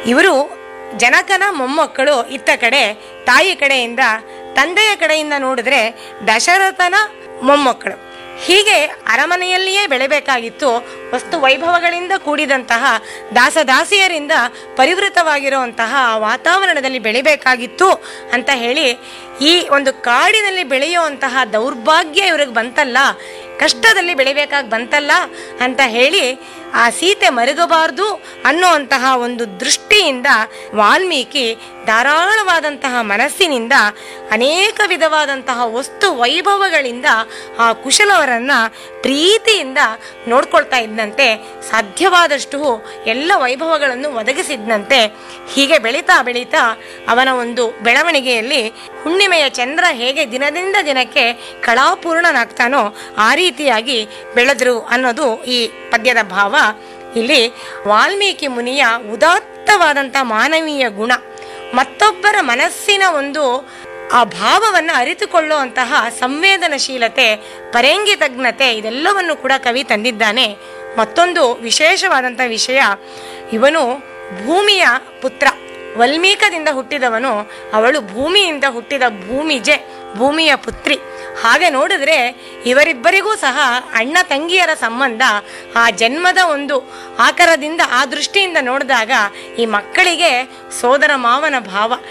ಇವರು ಜನಕನ ಮೊಮ್ಮಕ್ಕಳು ಇತ್ತ ಕಡೆ ತಾಯಿ ಕಡೆಯಿಂದ ತಂದೆಯ ಕಡೆಯಿಂದ ನೋಡಿದ್ರೆ ದಶರಥನ ಮೊಮ್ಮಕ್ಕಳು ಹೀಗೆ ಅರಮನೆಯಲ್ಲಿಯೇ ಬೆಳೆಬೇಕಾಗಿತ್ತು ವಸ್ತು ವೈಭವಗಳಿಂದ ಕೂಡಿದಂತಹ ದಾಸದಾಸಿಯರಿಂದ ಪರಿವೃತವಾಗಿರುವಂತಹ ಆ ವಾತಾವರಣದಲ್ಲಿ ಬೆಳಿಬೇಕಾಗಿತ್ತು ಅಂತ ಹೇಳಿ ಈ ಒಂದು ಕಾಡಿನಲ್ಲಿ ಬೆಳೆಯುವಂತಹ ದೌರ್ಭಾಗ್ಯ ಇವ್ರಿಗೆ ಬಂತಲ್ಲ ಕಷ್ಟದಲ್ಲಿ ಬೆಳಿಬೇಕಾಗಿ ಬಂತಲ್ಲ ಅಂತ ಹೇಳಿ ಆ ಸೀತೆ ಮರುಗಬಾರ್ದು ಅನ್ನುವಂತಹ ಒಂದು ದೃಷ್ಟಿಯಿಂದ ವಾಲ್ಮೀಕಿ ಧಾರಾಳವಾದಂತಹ ಮನಸ್ಸಿನಿಂದ ಅನೇಕ ವಿಧವಾದಂತಹ ವಸ್ತು ವೈಭವಗಳಿಂದ ಆ ಕುಶಲವರನ್ನ ಪ್ರೀತಿಯಿಂದ ನೋಡ್ಕೊಳ್ತಾ ಇದ್ದಂತೆ ಸಾಧ್ಯವಾದಷ್ಟು ಎಲ್ಲ ವೈಭವಗಳನ್ನು ಒದಗಿಸಿದ್ದಂತೆ ಹೀಗೆ ಬೆಳೀತಾ ಬೆಳೀತಾ ಅವನ ಒಂದು ಬೆಳವಣಿಗೆಯಲ್ಲಿ ಹುಣ್ಣಿಮೆಯ ಚಂದ್ರ ಹೇಗೆ ದಿನದಿಂದ ದಿನಕ್ಕೆ ಕಳಾಪೂರ್ಣನಾಗ್ತಾನೋ ಆ ರೀತಿಯಾಗಿ ಬೆಳೆದ್ರು ಅನ್ನೋದು ಈ ಪದ್ಯದ ಭಾವ ಇಲ್ಲಿ ವಾಲ್ಮೀಕಿ ಮುನಿಯ ಉದಾತ್ತವಾದಂಥ ಮಾನವೀಯ ಗುಣ ಮತ್ತೊಬ್ಬರ ಮನಸ್ಸಿನ ಒಂದು ಆ ಭಾವವನ್ನು ಅರಿತುಕೊಳ್ಳುವಂತಹ ಸಂವೇದನಶೀಲತೆ ಪರೇಂಗಿತಜ್ಞತೆ ಇದೆಲ್ಲವನ್ನು ಕೂಡ ಕವಿ ತಂದಿದ್ದಾನೆ ಮತ್ತೊಂದು ವಿಶೇಷವಾದಂಥ ವಿಷಯ ಇವನು ಭೂಮಿಯ ಪುತ್ರ ವಲ್ಮೀಕದಿಂದ ಹುಟ್ಟಿದವನು ಅವಳು ಭೂಮಿಯಿಂದ ಹುಟ್ಟಿದ ಭೂಮಿಜೆ ಭೂಮಿಯ ಪುತ್ರಿ ಹಾಗೆ ನೋಡಿದ್ರೆ ಇವರಿಬ್ಬರಿಗೂ ಸಹ ಅಣ್ಣ ತಂಗಿಯರ ಸಂಬಂಧ ಆ ಜನ್ಮದ ಒಂದು ಆಕಾರದಿಂದ ಆ ದೃಷ್ಟಿಯಿಂದ ನೋಡಿದಾಗ ಈ ಮಕ್ಕಳಿಗೆ ಸೋದರ ಮಾವನ ಭಾವ